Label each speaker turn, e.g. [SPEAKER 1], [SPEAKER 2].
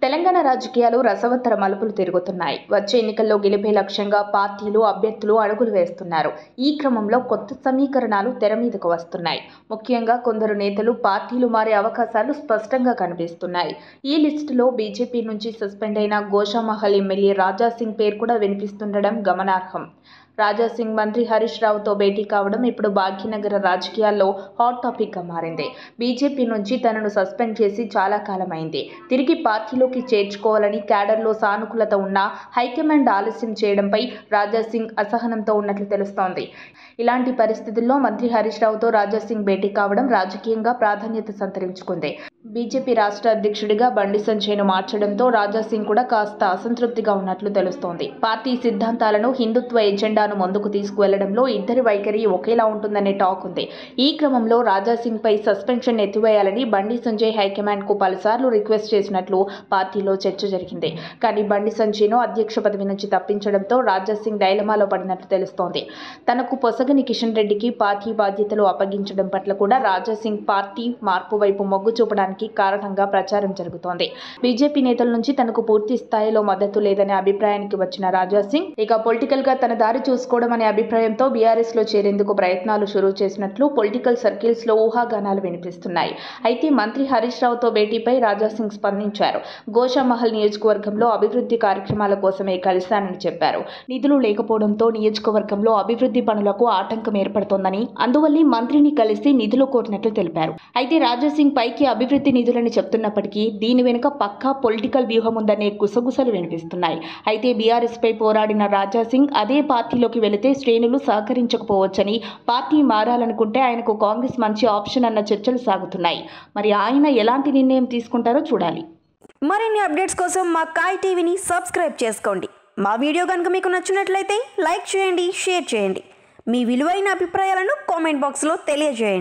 [SPEAKER 1] తెలంగాణ రాజకీయాలు రసవత్తర మలుపులు తిరుగుతున్నాయి వచ్చే ఎన్నికల్లో గెలిపే లక్ష్యంగా పార్టీలు అభ్యర్థులు అడుగులు వేస్తున్నారు ఈ క్రమంలో కొత్త సమీకరణాలు తెర మీదకు వస్తున్నాయి ముఖ్యంగా కొందరు నేతలు పార్టీలు మారే అవకాశాలు స్పష్టంగా కనిపిస్తున్నాయి ఈ లిస్టులో బీజేపీ నుంచి సస్పెండ్ అయిన గోషామహల్ ఎమ్మెల్యే రాజా సింగ్ పేరు కూడా వినిపిస్తుండడం గమనార్హం రాజా సింగ్ మంత్రి హరీష్ రావుతో భేటీ కావడం ఇప్పుడు భాగ్యనగర రాజకీయాల్లో హాట్ టాపిక్గా మారింది బీజేపీ నుంచి తనను సస్పెండ్ చేసి చాలా కాలమైంది తిరిగి పార్టీలోకి చేర్చుకోవాలని క్యాడర్లో సానుకూలత ఉన్న హైకమాండ్ ఆలస్యం చేయడంపై రాజా సింగ్ అసహనంతో ఉన్నట్లు తెలుస్తోంది ఇలాంటి పరిస్థితుల్లో మంత్రి హరీష్ రావుతో రాజా సింగ్ భేటీ కావడం రాజకీయంగా ప్రాధాన్యత సంతరించుకుంది బీజేపీ రాష్ట్ర అధ్యక్షుడిగా బండి సంజయ్ను మార్చడంతో రాజా సింగ్ కూడా కాస్త అసంతృప్తిగా ఉన్నట్లు తెలుస్తోంది పార్టీ సిద్ధాంతాలను హిందుత్వ ఎజెండాను ముందుకు తీసుకువెళ్లడంలో ఇద్దరి వైఖరి ఒకేలా ఉంటుందనే టాక్ ఉంది ఈ క్రమంలో రాజా సింగ్ పై సస్పెన్షన్ ఎత్తివేయాలని బండి సంజయ్ హైకమాండ్ కు పలుసార్లు రిక్వెస్ట్ చేసినట్లు పార్టీలో చర్చ జరిగింది కానీ బండి సంజయ్ను అధ్యక్ష పదవి నుంచి తప్పించడంతో రాజా సింగ్ డైలమాలో పడినట్లు తెలుస్తోంది తనకు పొసగని కిషన్ రెడ్డికి పార్టీ బాధ్యతలు అప్పగించడం పట్ల కూడా రాజా సింగ్ పార్టీ మార్పు వైపు మొగ్గు చూపడానికి కారణంగా ప్రచారం జరుగుతోంది బీజేపీ నేతల నుంచి తనకు పూర్తి స్థాయిలో మద్దతు లేదనే అభిప్రాయానికి వచ్చిన రాజా సింగ్ ఇక పొలిటికల్ గా తన దారి చూసుకోవడం అనే అభిప్రాయంతో బీఆర్ఎస్ లో చేరేందుకు ప్రయత్నాలు షురూ చేసినట్లు పొలిటికల్ సర్కిల్స్ లో ఊహాగానాలు వినిపిస్తున్నాయి అయితే మంత్రి హరీష్ రావుతో భేటీపై రాజా సింగ్ స్పందించారు గోషామహల్ నియోజకవర్గంలో అభివృద్ధి కార్యక్రమాల కోసమే కలిశానని చెప్పారు నిధులు లేకపోవడంతో నియోజకవర్గంలో అభివృద్ధి పనులకు ఆటంకం ఏర్పడుతోందని అందువల్లే మంత్రిని కలిసి నిధులు కోరినట్లు తెలిపారు అయితే రాజా సింగ్ పైకి అభివృద్ధి నిధులని చెప్తున్నప్పటికీ దీని వెనుక పక్కా పొలిటికల్ వ్యూహం ఉందనే గుసగుసలు వినిపిస్తున్నాయి అయితే బీఆర్ఎస్ పై పోరాడిన రాజా సింగ్ అదే పార్టీలోకి వెళితే శ్రేణులు సహకరించకపోవచ్చని పార్టీ మారాలనుకుంటే ఆయనకు కాంగ్రెస్ మంచి ఆప్షన్ అన్న చర్చలు సాగుతున్నాయి మరి ఆయన ఎలాంటి నిర్ణయం తీసుకుంటారో చూడాలి
[SPEAKER 2] మరిన్ని అప్డేట్స్ కోసం మా కాయ్ టీవీని సబ్స్క్రైబ్ చేసుకోండి మా వీడియో కనుక మీకు నచ్చినట్లయితే లైక్ చేయండి షేర్ చేయండి మీ విలువైన అభిప్రాయాలను కామెంట్ బాక్స్లో తెలియజేయండి